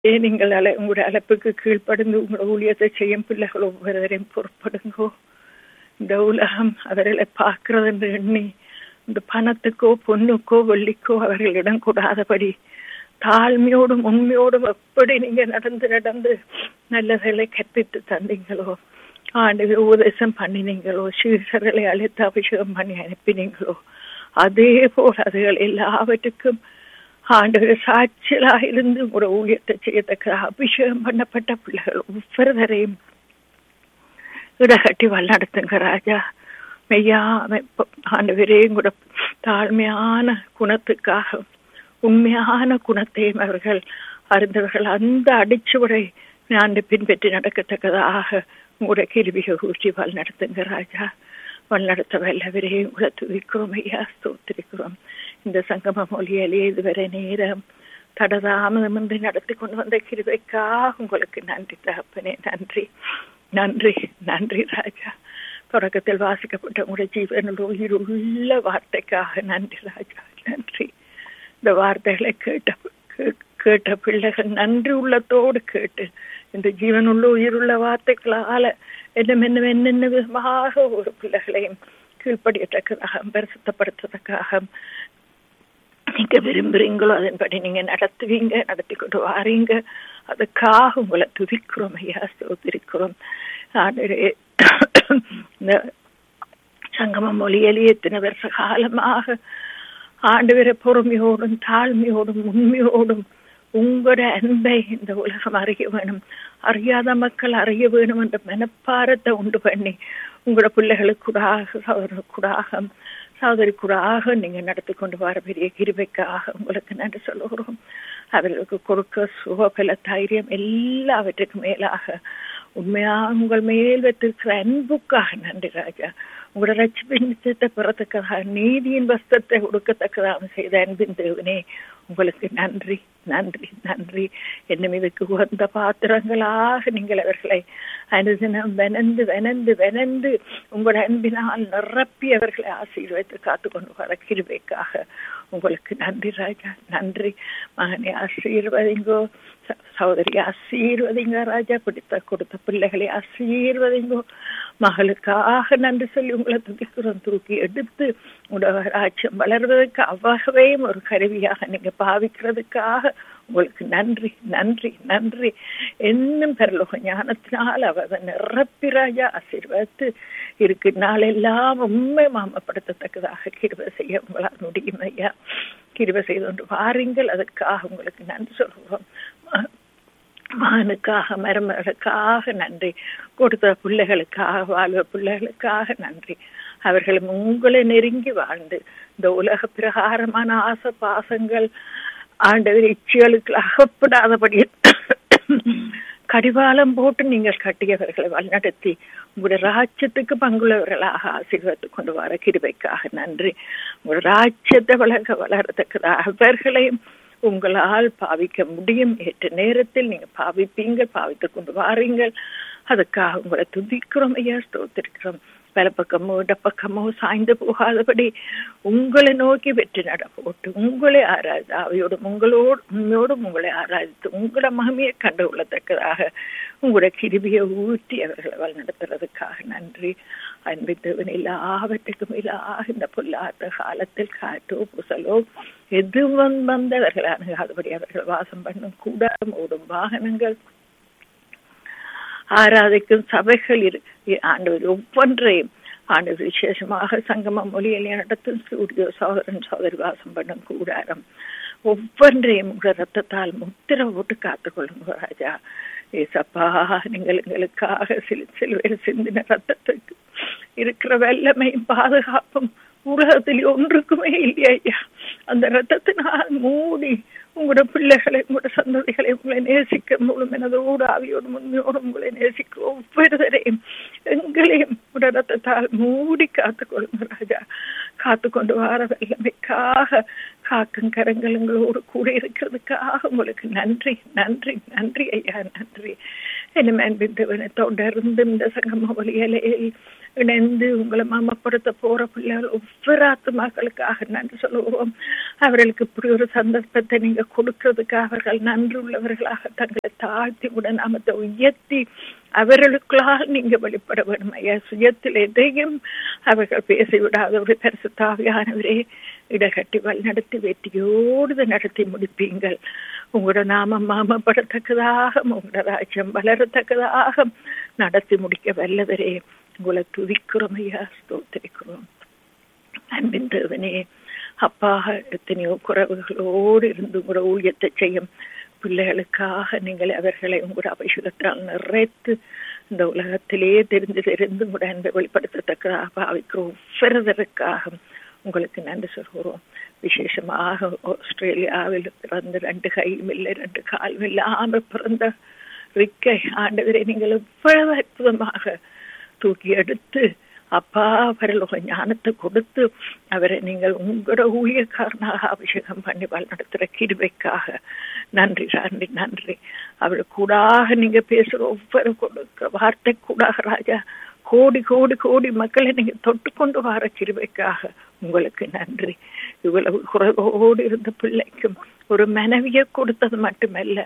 ஏன் நீங்கள் அல உங்களுடைய அழைப்புக்கு கீழ்ப்படிந்து உங்களோட ஊழியத்தை செய்யும் பிள்ளைகள் ஒவ்வொருவரையும் பொறுப்படுங்கோ இந்த உலகம் அவர்களை பார்க்கிறது என்று எண்ணி இந்த பணத்துக்கோ பொண்ணுக்கோ வெள்ளிக்கோ அவர்கள் இடம் கூடாதபடி தாழ்மையோடும் உண்மையோடும் எப்படி நீங்க நடந்து நடந்து நல்லதை கற்பித்து தந்தீங்களோ ஆண்டு உபதேசம் பண்ணினீங்களோ சீசர்களை அழைத்து அபிஷேகம் பண்ணி அனுப்பினீங்களோ அதே போல் அதுகள் எல்லாவற்றுக்கும் ஆண்டு சாட்சியலாக இருந்து ஒரு ஊழியத்தை செய்யத்தக்க அபிஷேகம் பண்ணப்பட்ட பிள்ளைகள் ஒவ்வொருவரையும் இடகட்டி வழிநடத்துங்க ராஜா மெய்யா ஆண்டவரையும் கூட தாழ்மையான குணத்துக்காக உண்மையான குணத்தையும் அவர்கள் அறிந்தவர்கள் அந்த அடிச்சுவரை ஆண்டு பின்பற்றி நடக்கத்தக்கதாக உங்களுடைய கிருபிக ஊற்றி வழிநடத்துங்க ராஜா வழிநடத்த வல்லவரையும் உங்களை துதிக்கிறோம் ஐயா ஸ்தோத்திரிக்கிறோம் இந்த சங்கம மொழியிலே இதுவரை நேரம் தடதாமதமின்றி நடத்தி கொண்டு வந்த கிருபைக்காக உங்களுக்கு நன்றி தகப்பனே நன்றி நன்றி நன்றி ராஜா தொடக்கத்தில் வாசிக்கப்பட்ட உங்களுடைய ஜீவனுள்ள உயிருள்ள வார்த்தைக்காக நன்றி ராஜா நன்றி இந்த வார்த்தைகளை கேட்ட கேட்ட பிள்ளைகள் நன்றி உள்ளத்தோடு கேட்டு இந்த ஜீவனுள்ள உயிருள்ள வார்த்தைகளால என்ன என்ன என்னென்ன விதமாக ஒரு பிள்ளைகளையும் கீழ்ப்படியத்தக்கதாக பரிசுத்தப்படுத்துவதற்காக நீங்க விரும்புறீங்களோ அதன்படி நீங்க நடத்துவீங்க நடத்தி கொண்டு வாரீங்க அதுக்காக உங்களை துதிக்கிறோம் ஐயா சோதிருக்கிறோம் இந்த சங்கம மொழியிலே எத்தனை வருஷ காலமாக ஆண்டவரை பொறுமையோடும் தாழ்மையோடும் உண்மையோடும் உங்களோட அன்பை இந்த உலகம் அறிய வேணும் அறியாத மக்கள் அறிய வேணும் என்ற மனப்பாரத்தை உண்டு பண்ணி உங்களோட பிள்ளைகளுக்கு கூடாக சகோதரர் கூடாக சகோதரி கூடாக நீங்க நடத்தி கொண்டு வர பெரிய கிருபைக்காக உங்களுக்கு நன்றி சொல்லுகிறோம் அவர்களுக்கு கொடுக்க சுகபல தைரியம் எல்லாவற்றுக்கும் மேலாக உண்மையாக உங்கள் மேல் வைத்திருக்கிற அன்புக்காக நன்றி ராஜா உங்களோட ரட்சிப்பின் பிறத்தக்கதாக நீதியின் வஸ்தத்தை கொடுக்கத்தக்கதாக செய்த அன்பின் தேவனே உங்களுக்கு நன்றி நன்றி நன்றி என்னும் இதுக்கு உகந்த பாத்திரங்களாக நீங்கள் அவர்களை அனுதினம் வெனந்து வெனந்து வெனந்து உங்களோட அன்பினால் நிரப்பி அவர்களை ஆசீர்வதித்து காத்து கொண்டு வர கிருபைக்காக உங்களுக்கு நன்றி ராஜா நன்றி மகனை ஆசீர்வதிங்கோ சகோதரி ஆசீர்வதிங்க ராஜா பிடித்த கொடுத்த பிள்ளைகளை ஆசீர்வதிங்கோ மகளுக்காக நன்றி சொல்லி உங்களை துதிக்கிறோம் தூக்கி எடுத்து உங்களோட ராஜ்யம் வளர்வதற்கு அவ்வகையும் ஒரு கருவியாக நீங்க பாவிக்கிறதுக்காக உங்களுக்கு நன்றி நன்றி நன்றி என்னும் பெறலோக ஞானத்தினால் அவர் நிரப்பி ராஜா ஆசீர்வதித்து இருக்கு நாளெல்லாம் உண்மை மாமப்படுத்தத்தக்கதாக கிருப செய்ய உங்களால் முடியும் ஐயா கிருப செய்து கொண்டு வாருங்கள் அதற்காக உங்களுக்கு நன்றி சொல்கிறோம் மகனுக்காக மருமகளுக்காக நன்றி கொடுத்த பிள்ளைகளுக்காக வாழ்வ பிள்ளைகளுக்காக நன்றி அவர்கள் உங்களை நெருங்கி வாழ்ந்து இந்த உலக பிரகாரமான ஆசை பாசங்கள் ஆண்டவர் இச்சைகளுக்கு அகப்படாதபடி கடிவாளம் போட்டு நீங்கள் கட்டியவர்களை வழிநடத்தி உங்களுடைய ராஜ்யத்துக்கு பங்குள்ளவர்களாக ஆசீர்வத்து கொண்டு வர கிருபைக்காக நன்றி உங்களுடைய ராஜ்யத்தை வளர்க்க வளரத்தக்கதாக அவர்களையும் உங்களால் பாவிக்க முடியும் ஏற்ற நேரத்தில் நீங்க பாவிப்பீங்க பாவித்து கொண்டு வாரீங்கள் அதுக்காக உங்களை துதிக்கிறோம் ஐயா ஸ்தோத்திருக்கிறோம் வலப்பக்கமோ இடப்பக்கமோ சாய்ந்து போகாதபடி உங்களை நோக்கி வெற்றி நட போட்டு உங்களை ஆராய்ந்து அவையோடும் உங்களோடு உண்மையோடும் உங்களை ஆராய்த்து உங்களோட மகிமையை கண்டு கொள்ளத்தக்கதாக உங்களோட கிருபியை ஊற்றி அவர்களை வழிநடத்துறதுக்காக நன்றி அன்பித்தவன் எல்லாவற்றுக்கும் இல்லாக இந்த பொல்லாத காலத்தில் காற்றோ புசலோ எது வந்தவர்கள் அணுகாதபடி அவர்கள் வாசம் பண்ணும் கூடாரம் ஓடும் வாகனங்கள் ஆராதிக்கும் சபைகள் ஆண்டவர் ஒவ்வொன்றையும் ஆண்டவர் விசேஷமாக சங்கம மொழியிலே நடத்தும் ஸ்டூடியோ சோதரன் சோதரி வாசம் பண்ணும் கூடாரம் ஒவ்வொன்றையும் உங்கள் ரத்தத்தால் முத்திர போட்டு காத்துக்கொள்ளுங்க ராஜா ஏசப்பா நீங்கள் எங்களுக்காக சில சிலுவையில் சிந்தின ரத்தத்துக்கு இருக்கிற வெள்ளமையும் பாதுகாப்பும் உலகத்தில் ஒன்றுக்குமே இல்லையா ஐயா அந்த ரத்தத்தினால் மூடி உங்களோட பிள்ளைகளை உங்களோட சந்ததிகளை உங்களை நேசிக்க முழும் எனதோடு ஆவியோடு உண்மையோடு உங்களை நேசிக்க ஒவ்வொருவரையும் எங்களையும் உங்களோட ரத்தத்தால் மூடி காத்துக்கொள்ளுங்க ராஜா காத்து கொண்டு வர வெள்ளமைக்காக காக்கும் கரங்கள் எங்களோடு கூட இருக்கிறதுக்காக உங்களுக்கு நன்றி நன்றி நன்றி ஐயா நன்றி என்னை அன்பிந்தவனை தொடர்ந்து இந்த சங்கம ஒலியலையில் இணைந்து உங்களை மாமப்படுத்த போற பிள்ளைகள் ஒவ்வொரு ஆத்துமாக்களுக்காக நன்றி சொல்லுவோம் அவர்களுக்கு இப்படி ஒரு சந்தர்ப்பத்தை நீங்க கொடுக்கறதுக்கு அவர்கள் நன்றி உள்ளவர்களாக தங்களை தாழ்த்தி உட நாமத்தை உயர்த்தி அவர்களுக்குள்ளால் நீங்க வெளிப்பட வேணும் ஐயா சுயத்தில் எதையும் அவர்கள் பேசிவிடாத ஒரு பரிசுத்தாவியானவரே இடகட்டி வழிநடத்தி வெற்றியோடு நடத்தி முடிப்பீங்கள் உங்களோட நாமம் மாமப்படத்தக்கதாக உங்களோட ராஜ்யம் வளரத்தக்கதாக நடத்தி முடிக்க வல்லவரே உங்களை துதிக்கிறோம் ஐயா ஸ்தோத்திரிக்கிறோம் அன்பின் தேவனே அப்பா எத்தனையோ குறவுகளோடு இருந்து உங்களோட ஊழியத்தை செய்யும் பிள்ளைகளுக்காக நீங்கள் அவர்களை உங்களோட அபிஷேகத்தால் நிறைத்து இந்த உலகத்திலே தெரிந்து தெரிந்து உங்களோட அன்பை வெளிப்படுத்தத்தக்கதாக பாவிக்கிற ஒவ்வொருவருக்காக உங்களுக்கு நன்றி சொல்கிறோம் விசேஷமாக ஆஸ்திரேலியாவில் பிறந்து ரெண்டு கையும் இல்லை ரெண்டு காலும் இல்லாமல் பிறந்த ரிக்கை ஆண்டவரை நீங்கள் எவ்வளவு அற்புதமாக தூக்கி எடுத்து அப்பா பரலோக ஞானத்தை கொடுத்து அவரை நீங்கள் உங்களோட ஊழியக்காரனாக அபிஷேகம் பண்ணி நடத்துகிற கிருபைக்காக நன்றி நன்றி நன்றி அவரு கூடாக நீங்க பேசுற ஒவ்வொரு கொடுக்கிற வார்த்தை கூடாக ராஜா கோடி கோடி கோடி மக்களை நீங்க தொட்டு கொண்டு வர கிருபைக்காக உங்களுக்கு நன்றி இவ்வளவு குறைவோடு இருந்த பிள்ளைக்கும் ஒரு மனைவியை கொடுத்தது மட்டுமல்ல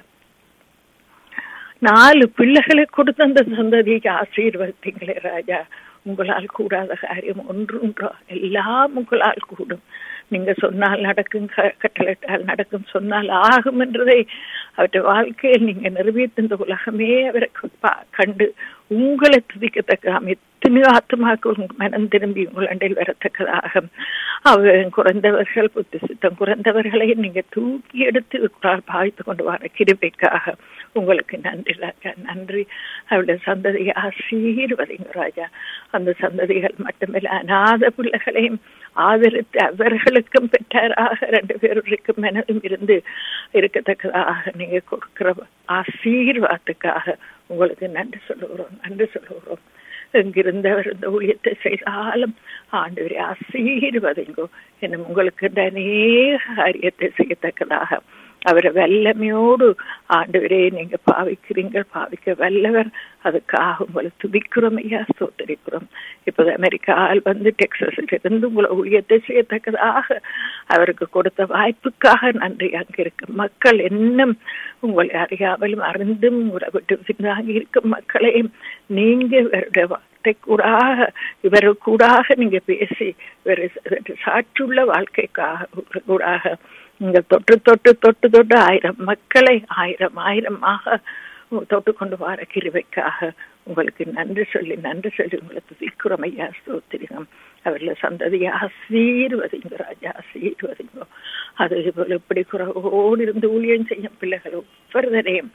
நாலு பிள்ளைகளை கொடுத்த அந்த சந்ததிக்கு ஆசீர்வதிங்களே ராஜா உங்களால் கூடாத காரியம் ஒன்றுன்றோ எல்லாம் உங்களால் கூடும் நீங்க சொன்னால் நடக்கும் கட்டளைட்டால் நடக்கும் சொன்னால் ஆகும் என்றதை அவருடைய வாழ்க்கையில் நீங்க நிறைவேற்ற இந்த உலகமே அவரை கண்டு உங்களை துதிக்கத்தக்க எத்தனையோ ஆத்மாக்கள் மனம் திரும்பி உங்கள் அண்டையில் வரத்தக்கதாக அவர் குறைந்தவர்கள் புத்தி சித்தம் குறைந்தவர்களை நீங்க தூக்கி எடுத்து பாய்த்து கொண்டு வர கிருபைக்காக உங்களுக்கு நன்றி ராஜா நன்றி அவருடைய சந்ததியை ஆசீர்வதிங்க ராஜா அந்த சந்ததிகள் மட்டுமில்ல அநாத பிள்ளைகளையும் ஆதரித்து அவர்களுக்கும் பெற்றாராக ரெண்டு பேருக்கும் மனதும் இருந்து இருக்கத்தக்கதாக நீங்க கொடுக்கிற ஆசீர்வாதத்துக்காக உங்களுக்கு நன்றி சொல்லுகிறோம் நன்றி சொல்லுகிறோம் எங்கிருந்தவர் இந்த ஊழியத்தை செய்தாலும் ஆண்டவரை ஆசீர்வதிங்கோ என்னும் உங்களுக்கு அநேக காரியத்தை செய்யத்தக்கதாக அவரை வல்லமையோடு ஆண்டவரே நீங்க பாவிக்கிறீங்க பாவிக்க வல்லவர் அதுக்காக உங்களை துதிக்கிறோம் ஐயா சோத்தரிக்கிறோம் இப்போது அமெரிக்காவில் வந்து டெக்ஸஸில் இருந்து உங்களை ஊழியத்தை செய்யத்தக்கதாக அவருக்கு கொடுத்த வாய்ப்புக்காக நன்றி அங்கே இருக்க மக்கள் இன்னும் உங்களை அறியாமலும் அறிந்தும் உங்களை விட்டு பின்னாகி இருக்கும் மக்களையும் நீங்க இவருடைய வார்த்தை கூடாக இவர் கூடாக நீங்க பேசி இவர் சாற்றுள்ள வாழ்க்கைக்காக கூடாக நீங்க தொட்டு தொட்டு தொட்டு தொட்டு ஆயிரம் மக்களை ஆயிரம் ஆயிரமாக தொட்டு கொண்டு வர கிருவைக்காக உங்களுக்கு நன்றி சொல்லி நன்றி சொல்லி உங்களை துதிக்கிறோம் ஐயா ஸ்தோத்திரிகம் அவர்களை சந்ததியை ஆசீர்வதிங்க ராஜா ஆசீர்வதிங்க அது போல இப்படி குறவோடு இருந்து ஊழியம் செய்யும் பிள்ளைகள் ஒவ்வொருவரையும்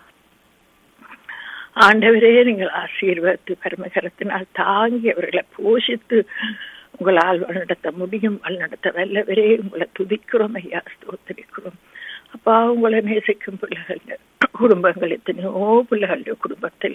ஆண்டவரே நீங்கள் ஆசீர்வத்து பரமகரத்தினால் தாங்கி அவர்களை போஷித்து உங்களால் வழிநடத்த முடியும் வழிநடத்த வல்லவரே உங்களை துதிக்கிறோம் ஐயா ஸ்தோத்திரிக்கிறோம் அப்பா உங்களை நேசிக்கும் பிள்ளைகள் குடும்பங்கள் எத்தனையோ பிள்ளைகளுடைய குடும்பத்தில்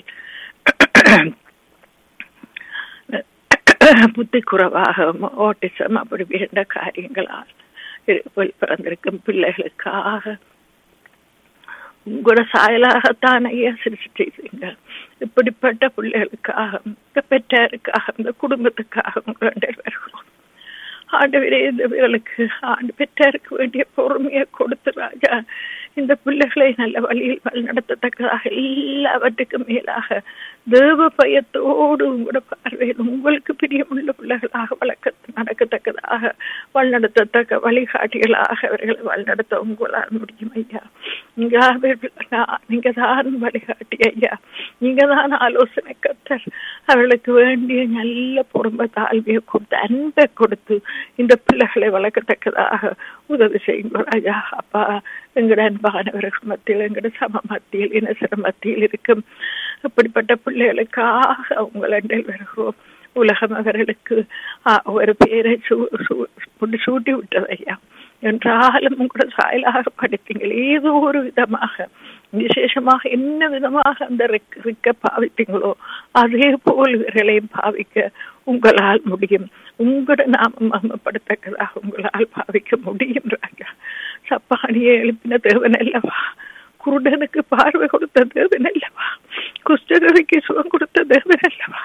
புத்தி குறைவாக ஓட்டிசம் அப்படி வேண்ட காரியங்களால் பிறந்திருக்கும் பிள்ளைகளுக்காக உங்களோட சாயலாகத்தான் ஐயா சிருஷ்டிங்க இப்படிப்பட்ட பிள்ளைகளுக்காக இந்த பெற்றாருக்காக இந்த குடும்பத்துக்காக உங்களுடைய வருகிறோம் ஆண்டவரே இந்த பிள்ளைகளுக்கு ஆண்டு பெற்றாருக்கு வேண்டிய பொறுமையை கொடுத்து ராஜா இந்த பிள்ளைகளை நல்ல வழியில் வழிநடத்தத்தக்கதாக எல்லாவற்றுக்கும் மேலாக தேவ பயத்தோடு உங்களோட பார்வையில் உங்களுக்கு பிரியமுள்ள பிள்ளைகளாக வளர்க்க நடக்கத்தக்கதாக வழிநடத்தத்தக்க வழிகாட்டிகளாக அவர்களை வழிநடத்த உங்களால் முடியும் ஐயா நீங்க நீங்க தான் வழிகாட்டி ஐயா நீங்க தான் ஆலோசனை கத்தர் அவர்களுக்கு வேண்டிய நல்ல பொறுமை தாழ்வியை கொடுத்து அன்பை கொடுத்து இந்த பிள்ளைகளை வளர்க்கத்தக்கதாக உதவி செய்யுங்க ராஜா அப்பா எங்கட அன்பானவர்கள் மத்தியில் எங்கட சம மத்தியில் இனசர மத்தியில் இருக்கும் அப்படிப்பட்ட பிள்ளைகளுக்காக உங்களில் வருகிறோம் உலகம் அவர்களுக்கு ஒரு பேரை சூட்டி விட்டது ஐயா என்றாலும் உங்களோட சாயலாக படித்தீங்கள் ஏதோ ஒரு விதமாக விசேஷமாக என்ன விதமாக அந்த ரிக்க பாவித்தீங்களோ அதே போல் இவர்களையும் பாவிக்க உங்களால் முடியும் உங்களோட நாம மமப்படுத்தக்கதாக உங்களால் பாவிக்க முடியும் ராஜா சப்பானியை எழுப்பின தேவன் அல்லவா குருடனுக்கு பார்வை கொடுத்த தேவன் அல்லவா குஷ்டரோக வியாதிக்கு சுகம் கொடுத்த தேவன் அல்லவா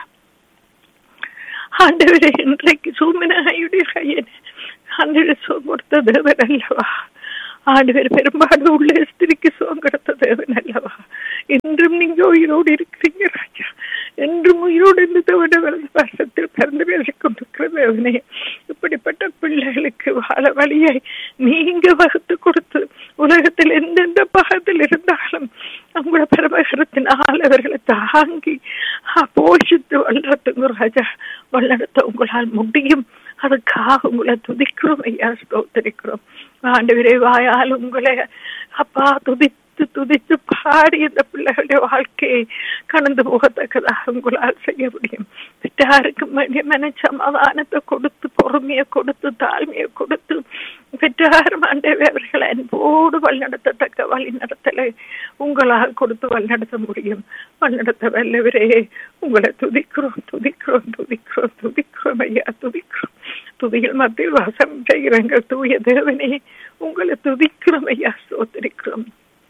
ஆண்டவரே இன்றைக்கு சூமனாயுடைய கையன் ஆண்டவரை சுகம் கொடுத்த தேவன் அல்லவா ஆண்டவர் பெரும்பாலும் உள்ள ஸ்திரிக்கு சுகம் கொடுத்த தேவன் அல்லவா என்றும் நீங்க உயிரோடு இருக்கிறீங்க ராஜா என்றும் உயிரோடு இருந்த விட வருஷத்தில் பிறந்து பேசிக் கொண்டிருக்கிற தேவனே இப்படிப்பட்ட பிள்ளைகளுக்கு வாழ வழியை நீங்க வகுத்து கொடுத்து உலகத்தில் எந்தெந்த பகத்தில் இருந்தாலும் உங்களோட பரமகரத்தினால் அவர்களை தாங்கி போஷித்து வளர்த்துங்க ராஜா வளர்த்த உங்களால் முடியும் அதுக்காக உங்களை துதிக்கிறோம் ஐயா ஸ்தோத்தரிக்கிறோம் ஆண்டவரே வாயால் உங்களை அப்பா துதித்து துதித்து பாடி இந்த பிள்ளைகளுடைய வாழ்க்கையை கடந்து போகத்தக்கதாக உங்களால் செய்ய முடியும் பெற்றாருக்கு வேண்டிய மன சமாதானத்தை கொடுத்து பொறுமையை கொடுத்து தாழ்மையை கொடுத்து பெற்றாரும் ஆண்டவே அவர்களை அன்போடு வழிநடத்தத்தக்க வழி நடத்தலை உங்களால் கொடுத்து வழிநடத்த முடியும் வழிநடத்த வல்லவரே உங்களை துதிக்கிறோம் துதிக்கிறோம் துதிக்கிறோம் துதிக்கிறோம் ஐயா துதிக்கிறோம் துதிகள் மத்தியில் வாசம் செய்கிறங்கள் தூய தேவனே உங்களை துதிக்கிறோம் ஐயா சோத்திருக்கிறோம்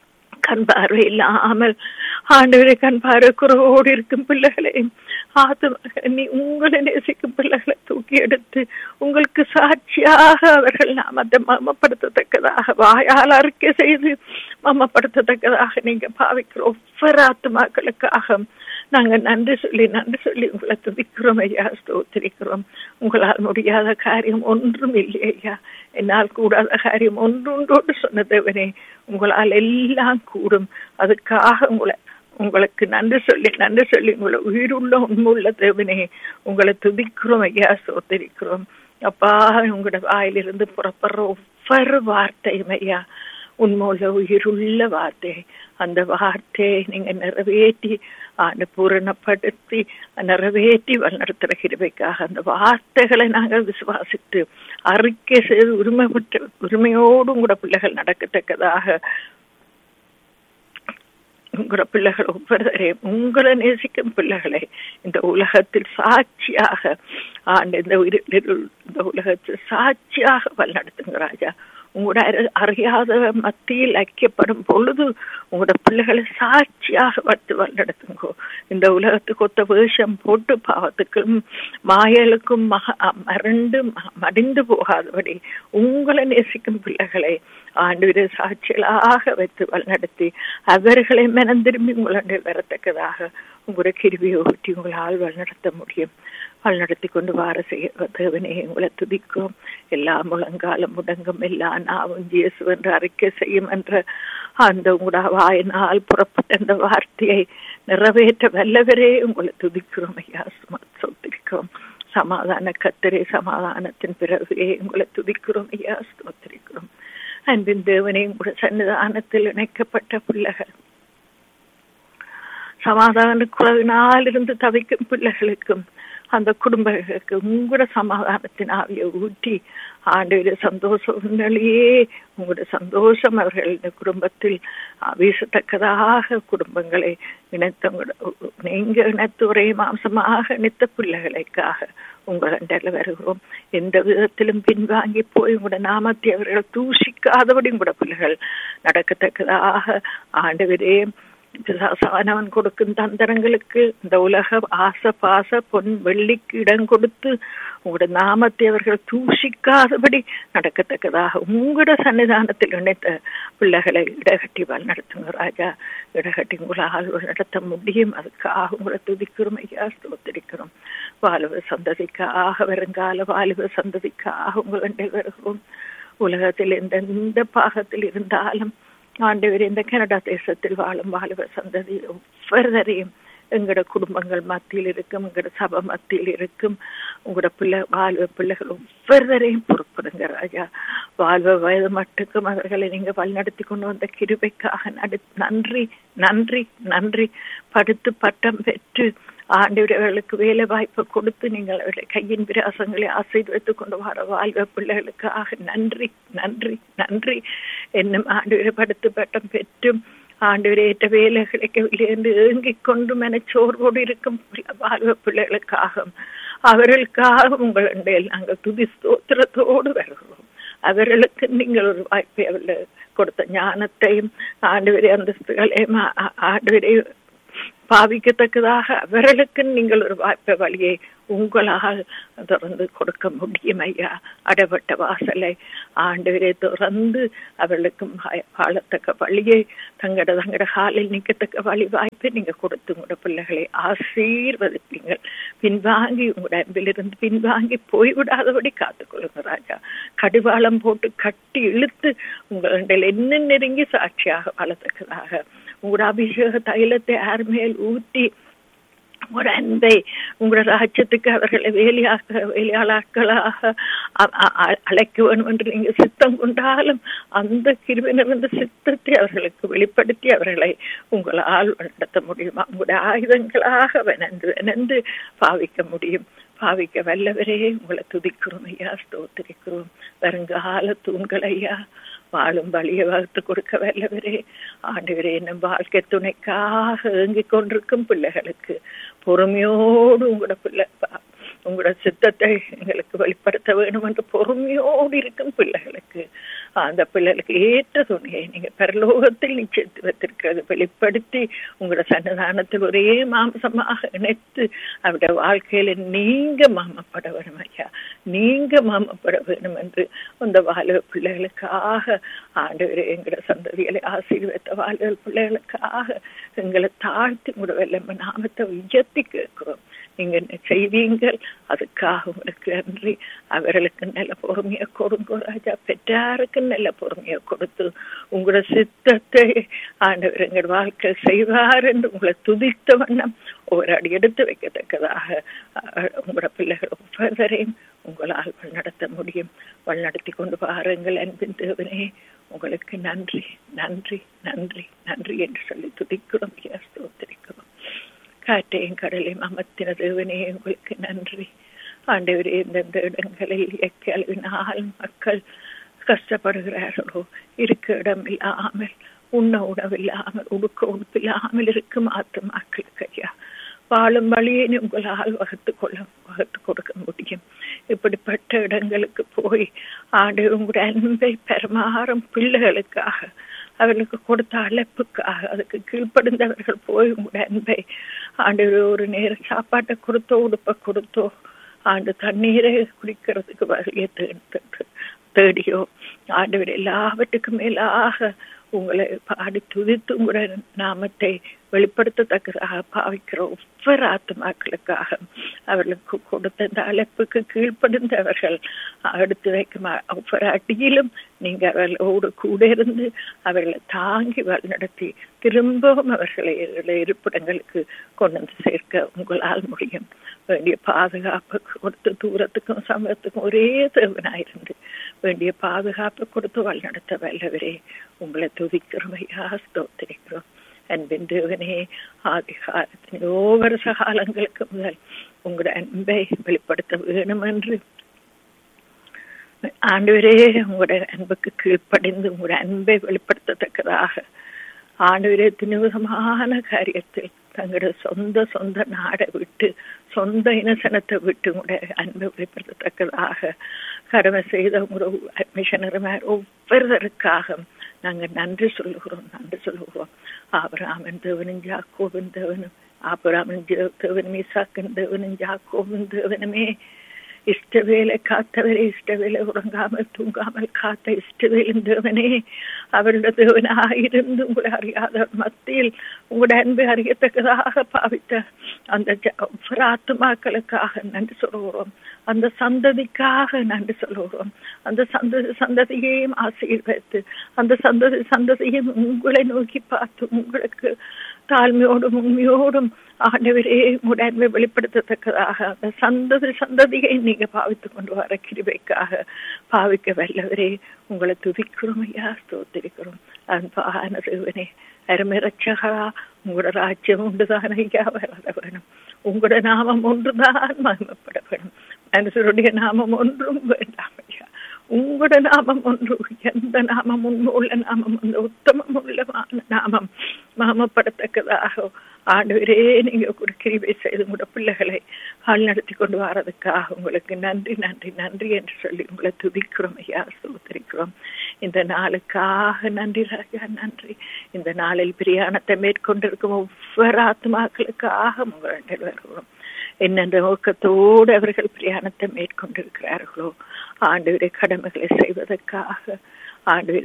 கண் பார்வை இல்லாமல் ஆண்டவரை கண் பார்வை குறவோடு இருக்கும் பிள்ளைகளை ஆத்ம நீ உங்களை நேசிக்கும் பிள்ளைகளை தூக்கி எடுத்து உங்களுக்கு சாட்சியாக அவர்கள் நாமத்தை மமப்படுத்தத்தக்கதாக வாயால் அறிக்கை செய்து மமப்படுத்தத்தக்கதாக நீங்க பாவிக்கிற ஒவ்வொரு ஆத்மாக்களுக்காக நாங்க நன்றி சொல்லி நன்றி சொல்லி உங்களை துதிக்கிறோம் ஐயா ஸ்தோத்திரிக்கிறோம் உங்களால் முடியாத காரியம் ஒன்றும் இல்லை ஐயா என்னால் கூடாத காரியம் ஒன்றுண்டோடு சொன்னதவனே உங்களால் எல்லாம் கூடும் அதுக்காக உங்களை உங்களுக்கு நன்றி சொல்லி நன்றி சொல்லி உங்களை உயிருள்ள உண்மையுள்ள தேவனே உங்களை துதிக்கிறோம் ஐயா சோதரிக்கிறோம் அப்பா உங்களோட வாயிலிருந்து புறப்படுற ஒவ்வொரு வார்த்தையும் ஐயா உண்மையுள்ள உயிருள்ள வார்த்தை அந்த வார்த்தையை நீங்க நிறைவேற்றி ஆண்டு பூரணப்படுத்தி நிறைவேற்றி வழிநடத்துகிற கிருபைக்காக அந்த வார்த்தைகளை நாங்கள் விசுவாசித்து அறிக்கை செய்து உரிமைப்பட்டு உரிமையோடு கூட பிள்ளைகள் நடக்கத்தக்கதாக உங்களோட பிள்ளைகள் ஒவ்வொருவரையும் உங்களை நேசிக்கும் பிள்ளைகளை இந்த உலகத்தில் சாட்சியாக ஆண்டு இந்த இந்த உலகத்தில் சாட்சியாக வழிநடத்துங்க ராஜா உங்களோட அறியாத மத்தியில் ஐக்கியப்படும் பொழுது உங்களோட பிள்ளைகளை சாட்சியாக வச்சு வழிநடத்துங்கோ இந்த உலகத்துக்கு ஒத்த வேஷம் போட்டு பாவத்துக்கும் மாயலுக்கும் மக மறந்து மடிந்து போகாதபடி உங்களை நேசிக்கும் பிள்ளைகளை ஆண்டு சாட்சிகளாக வைத்து வழிநடத்தி அவர்களை மனம் திரும்பி உங்களுடைய வரத்தக்கதாக உங்களுடைய கிருவியை ஊட்டி உங்களால் வழிநடத்த முடியும் வழிநடத்தி கொண்டு வார செய்ய தேவனே உங்களை துதிக்கும் எல்லா முழங்காலம் முடங்கும் எல்லா நாவும் இயேசு என்று அறிக்கை செய்யும் என்ற அந்த உங்களோட வாயினால் புறப்பட்ட அந்த வார்த்தையை நிறைவேற்ற வல்லவரே உங்களை துதிக்கிறோம் ஐயா சொத்திருக்கிறோம் சமாதான கத்தரே சமாதானத்தின் பிறவே உங்களை துதிக்கிறோம் ஐயா ஸ்தோத்திரிக்கிறோம் அன்பின் தேவனே உங்களோட சன்னிதானத்தில் இணைக்கப்பட்ட பிள்ளைகள் சமாதான குறைவினால் இருந்து தவிக்கும் பிள்ளைகளுக்கும் அந்த குடும்பங்களுக்கு உங்களோட சமாதானத்தின் ஆவியை ஊட்டி ஆண்டு சந்தோஷ உண்மையிலேயே உங்களோட சந்தோஷம் அவர்கள் இந்த குடும்பத்தில் வீசத்தக்கதாக குடும்பங்களை இணைத்த நீங்க இணைத்து ஒரே மாம்சமாக இணைத்த பிள்ளைகளுக்காக உங்கள் அண்டையில் வருகிறோம் எந்த விதத்திலும் பின்வாங்கி போய் உங்களோட நாமத்தை அவர்கள் தூஷிக்காதபடி உங்களோட பிள்ளைகள் நடக்கத்தக்கதாக ஆண்டவரே பிசாசானவன் கொடுக்கும் தந்திரங்களுக்கு இந்த உலக ஆசை பாச பொன் வெள்ளிக்கு இடம் கொடுத்து உங்களோட நாமத்தை அவர்கள் தூஷிக்காதபடி நடக்கத்தக்கதாக உங்களோட சன்னிதானத்தில் இணைத்த பிள்ளைகளை இடகட்டி வாழ் நடத்துங்க ராஜா இடகட்டி உங்களால் நடத்த முடியும் அதுக்காக உங்களை துதிக்கிறோம் ஐயா ஸ்தோத்திரிக்கிறோம் வாலிப சந்ததிக்காக வருங்கால வாலிப சந்ததிக்காக உங்களை வருகிறோம் உலகத்தில் எந்தெந்த பாகத்தில் இருந்தாலும் ஆண்டவர் இந்த கனடா தேசத்தில் வாழும் வாலிப சந்ததி ஒவ்வொருவரையும் எங்களோட குடும்பங்கள் மத்தியில் இருக்கும் எங்களோட சபை மத்தியில் இருக்கும் உங்களோட பிள்ளை வாழ்வ பிள்ளைகள் ஒவ்வொருவரையும் பொறுப்படுங்க ராஜா வாழ்வ வயது மட்டுக்கும் அவர்களை நீங்க வழிநடத்தி கொண்டு வந்த கிருபைக்காக நடு நன்றி நன்றி நன்றி படுத்து பட்டம் பெற்று ஆண்டவர்களுக்கு வேலை வாய்ப்பை கொடுத்து நீங்கள் அவருடைய கையின் விராசங்களை ஆசீர்வதித்துக் கொண்டு வர வாழ்வ பிள்ளைகளுக்காக நன்றி நன்றி நன்றி என்னும் ஆண்டு படுத்து பட்டம் பெற்றும் ஆண்டு ஏற்ற வேலை கிடைக்கவில்லை என்று ஏங்கிக் கொண்டு மனச்சோர்வோடு இருக்கும் வாழ்வ பிள்ளைகளுக்காக அவர்களுக்காக உங்களுடைய நாங்கள் துதி ஸ்தோத்திரத்தோடு வருகிறோம் அவர்களுக்கு நீங்கள் ஒரு வாய்ப்பை அவர்கள் கொடுத்த ஞானத்தையும் ஆண்டு அந்தஸ்துகளையும் ஆண்டு பாவிக்கத்தக்கதாக அவர்களுக்கு நீங்கள் ஒரு வாய்ப்பை வழியை உங்களால் திறந்து கொடுக்க முடியும் ஐயா அடைபட்ட வாசலை ஆண்டவரை திறந்து அவர்களுக்கும் வாழத்தக்க வழியை தங்கட தங்கட காலில் நிற்கத்தக்க வழி வாய்ப்பை நீங்க கொடுத்து உங்களோட பிள்ளைகளை ஆசீர்வதிப்பீங்கள் பின்வாங்கி உங்களோட அன்பிலிருந்து பின்வாங்கி போய்விடாதபடி காத்துக்கொள்ளுங்க ராஜா கடிவாளம் போட்டு கட்டி இழுத்து உங்களிடம் என்ன நெருங்கி சாட்சியாக வளர்த்தக்கதாக உங்களோட அபிஷேக தைலத்தை யார் மேல் ஊற்றி உங்களோட அன்பை உங்களோட ராஜ்யத்துக்கு அவர்களை வேலையாக வேலையாளாக்களாக அழைக்க வேண்டும் என்று நீங்க சித்தம் கொண்டாலும் அந்த கிருவினிருந்த சித்தத்தை அவர்களுக்கு வெளிப்படுத்தி அவர்களை உங்களால் நடத்த முடியுமா உங்களுடைய ஆயுதங்களாக வெனந்து வெனந்து பாவிக்க முடியும் பாவிக்க வல்லவரே உங்களை துதிக்கிறோம் ஐயா ஸ்தோத்திரிக்கிறோம் வருங்கால தூண்கள் ஐயா வாழும் வழியை வகுத்து கொடுக்க வல்லவரே ஆண்டவரே என்னும் வாழ்க்கை துணைக்காக ஏங்கிக் கொண்டிருக்கும் பிள்ளைகளுக்கு பொறுமையோடு உங்களோட பிள்ளை உங்களோட சித்தத்தை எங்களுக்கு வெளிப்படுத்த வேண்டும் என்று பொறுமையோடு இருக்கும் பிள்ளைகளுக்கு அந்த பிள்ளைகளுக்கு ஏற்ற துணையை நீங்க பரலோகத்தில் நிச்சயித்து வைத்திருக்கிறது வெளிப்படுத்தி உங்களோட சன்னிதானத்தில் ஒரே மாம்சமாக இணைத்து அவருடைய வாழ்க்கையில நீங்க மாமப்பட வேணும் ஐயா நீங்க மாமப்பட வேணும் என்று அந்த வாழ பிள்ளைகளுக்காக ஆண்டவரே எங்களோட சந்ததிகளை ஆசீர்வத்த வாழ்வு பிள்ளைகளுக்காக எங்களை தாழ்த்தி உங்களோட வெள்ளம்ப நாமத்தை உயர்த்தி கேட்கிறோம் நீங்க செய்வீங்கள் அதுக்காக உங்களுக்கு நன்றி அவர்களுக்கு நல்ல பொறுமையை கொடுங்க ராஜா பெற்றாருக்கு நல்ல பொறுமையை கொடுத்து உங்களோட சித்தத்தை ஆண்டவர் எங்கள் வாழ்க்கை செய்வார் என்று உங்களை துதித்த வண்ணம் ஒவ்வொரு அடி எடுத்து வைக்கத்தக்கதாக உங்களோட பிள்ளைகள் ஒவ்வொருவரையும் உங்களால் வழிநடத்த முடியும் வழிநடத்தி கொண்டு பாருங்கள் அன்பின் தேவனே உங்களுக்கு நன்றி நன்றி நன்றி நன்றி என்று சொல்லி துதிக்கிறோம் ஸ்தோத்திரிக்கிறோம் காற்றையும் கடலையும் அமர்த்தின தேவனே உங்களுக்கு நன்றி ஆண்டவரே எந்தெந்த இடங்களில் இயற்கை அழிவினால் மக்கள் கஷ்டப்படுகிறார்களோ இருக்க இடம் இல்லாமல் உண்ண உணவில்லாமல் உடுக்க உடுப்பில்லாமல் இருக்கும் ஆத்துமாக்களுக்கு ஐயா வாழும் வழியை உங்களால் வகுத்து கொள்ள வகுத்து கொடுக்க முடியும் இப்படிப்பட்ட இடங்களுக்கு போய் ஆண்டு உங்களுடைய அன்பை பெருமாறும் பிள்ளைகளுக்காக அவர்களுக்கு கொடுத்த அழைப்புக்காக அதுக்கு கீழ்ப்படுந்தவர்கள் போய் உங்களுடைய அன்பை ஆண்டு ஒரு நேரம் சாப்பாட்டை கொடுத்தோ உடுப்பை கொடுத்தோ ஆண்டு தண்ணீரை குடிக்கிறதுக்கு வகையை தேடியோ ஆண்டவர் எல்லாவற்றுக்கும் மேலாக உங்களை பாடி துதித்து உங்களோட நாமத்தை வெளிப்படுத்தத்தக்கதாக பாவிக்கிற ஒவ்வொரு ஆத்மாக்களுக்காக அவர்களுக்கு கொடுத்த இந்த அழைப்புக்கு கீழ்ப்படுந்தவர்கள் எடுத்து வைக்கும் ஒவ்வொரு அடியிலும் நீங்க அவர்களோடு கூட இருந்து அவர்களை தாங்கி வழிநடத்தி திரும்பவும் அவர்களை இருப்பிடங்களுக்கு கொண்டு வந்து சேர்க்க உங்களால் முடியும் வேண்டிய பாதுகாப்பு கொடுத்து தூரத்துக்கும் சமயத்துக்கும் ஒரே தேவனாயிருந்து வேண்டிய பாதுகாப்பு கொடுத்து வழிநடத்த வல்லவரே உங்களை துதிக்கிறோம் ஐயா ஸ்தோத்திரிக்கிறோம் அன்பின் தேவனே ஆதி காலத்தின் ஒவ்வொரு காலங்களுக்கு முதல் உங்களோட அன்பை வெளிப்படுத்த வேணும் என்று ஆண்டவரே உங்களோட அன்புக்கு கீழ்ப்படைந்து உங்களோட அன்பை வெளிப்படுத்தத்தக்கதாக ஆண்டவரே தினுவிதமான காரியத்தில் தங்களோட சொந்த சொந்த நாடை விட்டு சொந்த இனசனத்தை விட்டு உங்களுடைய அன்பை வெளிப்படுத்தத்தக்கதாக கடமை செய்த உங்களோட மிஷனருமார் ஒவ்வொருவருக்காக நாங்க நன்றி சொல்லுகிறோம் நன்றி சொல்லுகிறோம் ஆபராமன் தேவனும் ஜாக்கோவின் தேவனும் ஆபராமன் தேவனும் ஈசாக்கின் தேவனும் ஜாக்கோவின் தேவனுமே இஷ்டவேலை காத்தவரே இஷ்டவேலை உறங்காமல் தூங்காமல் காத்த இஷ்டவேலின் தேவனே அவருடைய தேவனாயிருந்து உங்களை அறியாத மத்தியில் உங்களுடைய அன்பை அறியத்தக்கதாக பாவித்த அந்த ஆத்மாக்களுக்காக நன்றி சொல்லுகிறோம் அந்த சந்ததிக்காக நன்றி சொல்லுகிறோம் அந்த சந்ததி சந்ததியையும் ஆசீர்வதித்து அந்த சந்ததி சந்ததியும் உங்களை நோக்கி பார்த்து உங்களுக்கு தாழ்மையோடும் உண்மையோடும் ஆண்டவரே உடன்மை வெளிப்படுத்தத்தக்கதாக அந்த சந்ததி சந்ததியை நீங்க பாவித்து கொண்டு வர கிருபைக்காக பாவிக்க வல்லவரே உங்களை துதிக்கிறோம் ஐயா ஸ்தோத்திரிக்கிறோம் அன்பான தேவனே அருமைரட்சகா உங்களோட ராஜ்யம் ஒன்றுதான் ஐயா வளர வேணும் உங்களோட நாமம் ஒன்றுதான் மகிமப்பட வேணும் மனுஷருடைய நாமம் ஒன்றும் வேண்டாம் ஐயா உங்களோட நாமம் ஒன்று எந்த நாமம் உண்மை உள்ள நாமம் அந்த உத்தமம் உள்ளமான நாமம் மாமப்படத்தக்கதாக ஆண்டவரே நீங்க கூட கிருபை செய்து உங்களோட பிள்ளைகளை ஆள் நடத்தி கொண்டு வரதுக்காக உங்களுக்கு நன்றி நன்றி நன்றி என்று சொல்லி உங்களை துதிக்கிறோம் ஐயா சோதரிக்கிறோம் இந்த நாளுக்காக நன்றி ராஜா நன்றி இந்த நாளில் பிரியாணத்தை மேற்கொண்டிருக்கும் ஒவ்வொரு ஆத்மாக்களுக்காக உங்களிடம் வருகிறோம் என்னென்ற நோக்கத்தோடு அவர்கள் பிரயாணத்தை மேற்கொண்டிருக்கிறார்களோ ஆண்டு கடமைகளை செய்வதற்காக ஆண்டு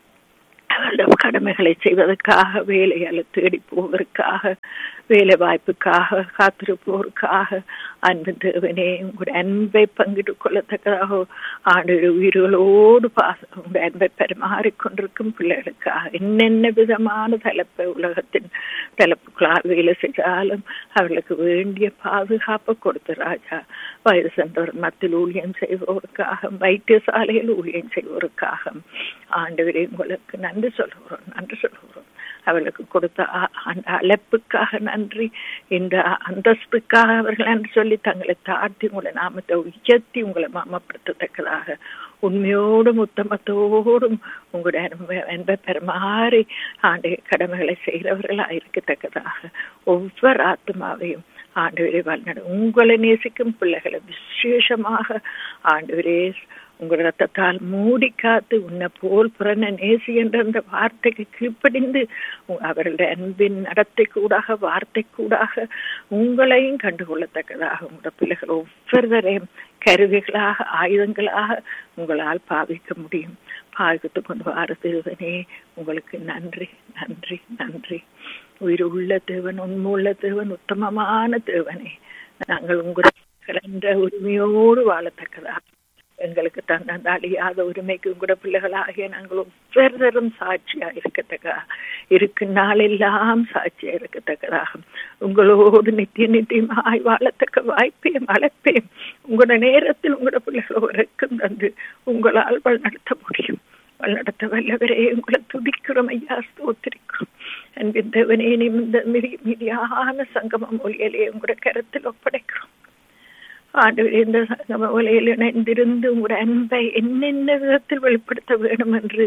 அவருடைய கடமைகளை செய்வதற்காக வேலையால தேடி போவதற்காக வேலை வாய்ப்புக்காக காத்திருப்போருக்காக அன்பு தேவனே உங்களுடைய அன்பை பங்கிட்டு கொள்ளத்தக்கதாக ஆண்டு உயிர்களோடு பாசம் உங்களுடைய அன்பை பரிமாறிக்கொண்டிருக்கும் பிள்ளைகளுக்காக என்னென்ன விதமான தலைப்பை உலகத்தின் தலைப்புகளால் வேலை செய்தாலும் அவர்களுக்கு வேண்டிய பாதுகாப்பை கொடுத்து ராஜா வயது சென்றவர் மத்தியில் ஊழியம் செய்வோருக்காக வைத்தியசாலையில் ஊழியம் செய்வோருக்காக ஆண்டவரே உங்களுக்கு நன்றி சொல்கிறோம் நன்றி சொல்கிறோம் அவர்களுக்கு கொடுத்த அந்த அழைப்புக்காக நன்றி இந்த அந்தஸ்துக்காக அவர்கள் நன்றி சொல்லி தங்களை தாழ்த்தி உங்களை நாமத்தை உயர்த்தி உங்களை மாமப்படுத்தத்தக்கதாக உண்மையோடும் உத்தமத்தோடும் உங்களுடைய அன்பை பெருமாறி ஆண்டு கடமைகளை செய்கிறவர்களாக இருக்கத்தக்கதாக ஒவ்வொரு ஆத்மாவையும் ஆண்டவரே வழிநட உங்களை நேசிக்கும் பிள்ளைகளை விசேஷமாக ஆண்டவரே உங்கள் ரத்தத்தால் மூடி காத்து உன்னை போல் புறன நேசி என்ற அந்த வார்த்தைக்கு கீழ்ப்படிந்து அவர்களுடைய அன்பின் நடத்தை கூடாக வார்த்தை கூடாக உங்களையும் கண்டுகொள்ளத்தக்கதாக உங்களோட பிள்ளைகள் ஒவ்வொருவரையும் கருவிகளாக ஆயுதங்களாக உங்களால் பாவிக்க முடியும் பாவித்து கொண்டு வார தேவனே உங்களுக்கு நன்றி நன்றி நன்றி உயிர் உள்ள தேவன் உண்மையுள்ள தேவன் உத்தமமான தேவனே நாங்கள் உங்கள் என்ற உரிமையோடு வாழத்தக்கதாக எங்களுக்கு தந்த அந்த அழியாத உரிமைக்கு கூட பிள்ளைகளாகிய நாங்கள் ஒவ்வொருத்தரும் சாட்சியா இருக்கத்தக்கா இருக்கும் நாளெல்லாம் சாட்சியா இருக்கத்தக்கதாக உங்களோடு நித்திய நித்தியமாய் வாழத்தக்க வாய்ப்பையும் அழைப்பையும் உங்களோட நேரத்தில் உங்களோட பிள்ளைகளோருக்கும் தந்து உங்களால் வழிநடத்த முடியும் வழிநடத்த வல்லவரே உங்களை துதிக்கிறோம் ஐயா ஸ்தோத்திரிக்கிறோம் அன்பின் தேவனே இந்த மிதியான சங்கம மொழியிலே உங்களோட கருத்தில் ஒப்படைக்கிறோம் ஆண்டு இந்த சங்கம ஒலையில் இணைந்திருந்து உங்களோட அன்பை என்னென்ன விதத்தில் வெளிப்படுத்த வேண்டும் என்று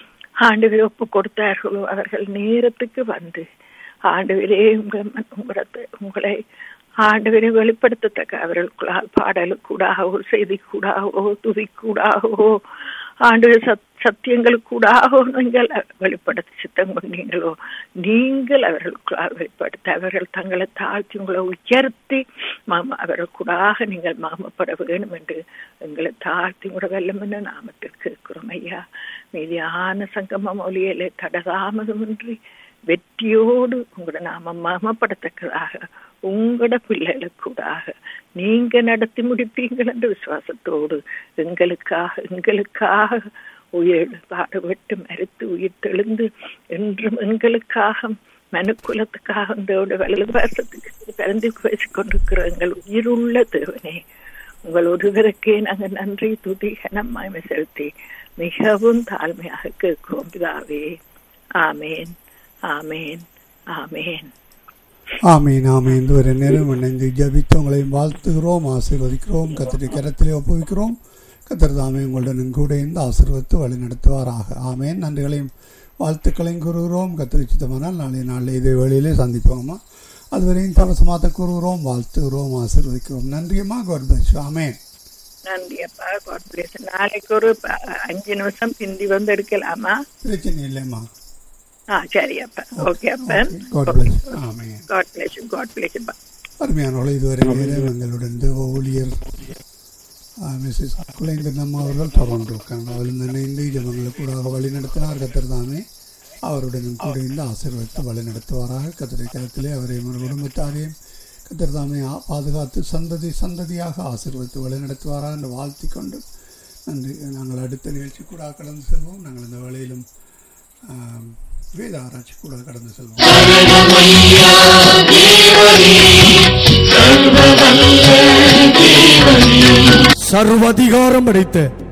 ஆண்டு ஒப்பு கொடுத்தார்களோ அவர்கள் நேரத்துக்கு வந்து ஆண்டுவரே உங்களை உங்களை உங்களை ஆண்டவரை வெளிப்படுத்தத்தக்க அவர்களுக்குள்ளால் பாடலுக்கூடாகவோ செய்திக்கூடாகவோ துதிக்கூடாகவோ ஆண்டு சத் சத்தியங்களுக்கூடாகவோ நீங்கள் வெளிப்படுத்த சித்தம் கொண்டீங்களோ நீங்கள் அவர்களுக்குள்ளால் வெளிப்படுத்த அவர்கள் தங்களை தாழ்த்தி உங்களை உயர்த்தி மாமா அவர்களுக்கூடாக நீங்கள் மாமப்பட வேண்டும் என்று எங்களை தாழ்த்தி கூட வெல்லமென்று நாமத்தில் கேட்கிறோம் ஐயா மீதியான சங்கம மொழியிலே தடதாமதமின்றி வெற்றியோடு உங்களோட நாம மாமப்படத்தக்கதாக உங்களோட பிள்ளைகளுக்கூடாக நீங்க நடத்தி முடிப்பீங்கள் என்ற விசுவாசத்தோடு எங்களுக்காக எங்களுக்காக உயிர் பாடுபட்டு மறுத்து உயிர் தெளிந்து என்றும் எங்களுக்காக மனுக்குலத்துக்காக இந்த வலது பாசத்துக்கு பிறந்து பேசிக் கொண்டிருக்கிற எங்கள் உயிருள்ள தேவனே உங்கள் ஒருவருக்கே நாங்கள் நன்றி துதி கனமாய்மை செலுத்தி மிகவும் தாழ்மையாக கேட்கிறோம் பிதாவே ஆமேன் ஆமேன் ஆமேன் ஆமீன் ஆமீன் இந்த ஒரு நேரம் இணைந்து ஜபித்து உங்களையும் வாழ்த்துகிறோம் ஆசீர்வதிக்கிறோம் கத்திரி கரத்திலே ஒப்புவிக்கிறோம் கத்தர் தாமே உங்களுடன் கூட இந்த ஆசீர்வத்து வழி நடத்துவாராக ஆமேன் நன்றிகளையும் வாழ்த்துக்களையும் கூறுகிறோம் கத்திரி சித்தமானால் நாளைய நாளில் இதே வேளையிலே சந்திப்போம்மா அதுவரையும் தவசமாத்த கூறுகிறோம் வாழ்த்துகிறோம் ஆசீர்வதிக்கிறோம் நன்றியம்மா காட் பிளஸ் ஆமேன் நன்றி அப்பா காட் பிளஸ் நாளைக்கு ஒரு அஞ்சு நிமிஷம் பிந்தி வந்து எடுக்கலாமா பிரச்சனை இல்லைம்மா ஆ சரி அப்பா ஓகே அப்பா God bless amen God bless God bless அப்பா அருமையானவர்கள் இதுவரை நேரம் எங்களுடன் தேவ ஊழியர் மிஸ்ஸஸ் குலேந்தர் நம்ம அவர்கள் தொடர்ந்து இருக்காங்க அவர்கள் நினைந்து ஜபங்களுக்கு கூட வழி நடத்தினார் கத்தர் தாமே அவருடனும் கூட இந்த ஆசீர்வதித்து வழி நடத்துவாராக கத்திரை கருத்திலே அவரையும் ஒரு குடும்பத்தாரையும் கத்தர் தாமே பாதுகாத்து சந்ததி சந்ததியாக ஆசீர்வதித்து வழி நடத்துவாராக என்று வாழ்த்தி கொண்டு நன்றி நாங்கள் அடுத்த நிகழ்ச்சி கூட கடந்து செல்வோம் நாங்கள் இந்த வேளையிலும் வேத ஆராய்ச்சி கூட கடந்து செல்வோம் சர்வதிகாரம் அடைத்த